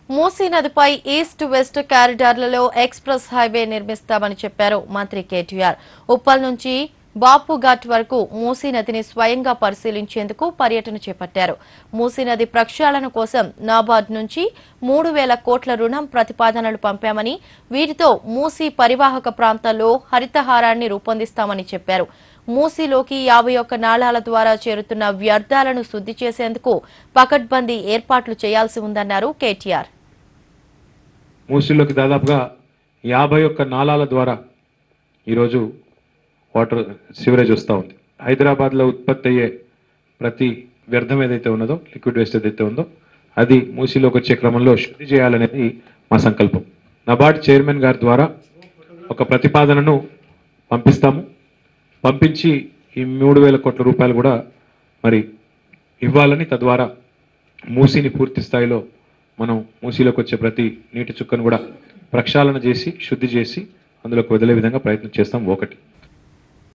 మూసీ నదిపై east west కారిడార్లలో express highway నిర్మిస్తామని చెప్పారు మంత్రి కేటీఆర్ ఉప్పల్ నుంచి బాపుఘాట్ వరకు మూసీ నదిని స్వయంగా పరిశీలించేందుకు పర్యటన చేపట్టారు మూసీ నది ప్రక్షాళన కోసం నాబార్డ్ నుంచి మూడు వేల కోట్ల రుణం ప్రతిపాదనలు పంపామని వీటితో మూసీ పరివాహక ప్రాంతాల్లో హరితహారాన్ని రూపొందిస్తామని చెప్పారు మూసీలోకి యాభై ఒక్క నాళాల ద్వారా చేరుతున్న వ్యర్థాలను శుద్ధి చేసేందుకు పకడ్బందీ ఏర్పాట్లు చేయాల్సి ఉందన్నారు కేటీఆర్ మూసీలోకి దాదాపుగా యాభై ఒక్క నాలాల ద్వారా ఈరోజు వాటర్ సివరేజ్ వస్తూ ఉంది హైదరాబాద్లో ఉత్పత్తి అయ్యే ప్రతి వ్యర్థం ఏదైతే ఉన్నదో లిక్విడ్ వేస్ట్ ఏదైతే ఉందో అది మూసీలోకి వచ్చే క్రమంలో శుద్ధి చేయాలనేది మా సంకల్పం నబార్డ్ చైర్మన్ గారి ద్వారా ఒక ప్రతిపాదనను పంపిస్తాము పంపించి ఈ మూడు వేల కోట్ల రూపాయలు కూడా మరి ఇవ్వాలని తద్వారా మూసీని పూర్తి స్థాయిలో మనం మూసీలోకి వచ్చే ప్రతి నీటి చుక్కను కూడా ప్రక్షాళన చేసి శుద్ధి చేసి అందులోకి వదిలే విధంగా ప్రయత్నం చేస్తాం ఒకటి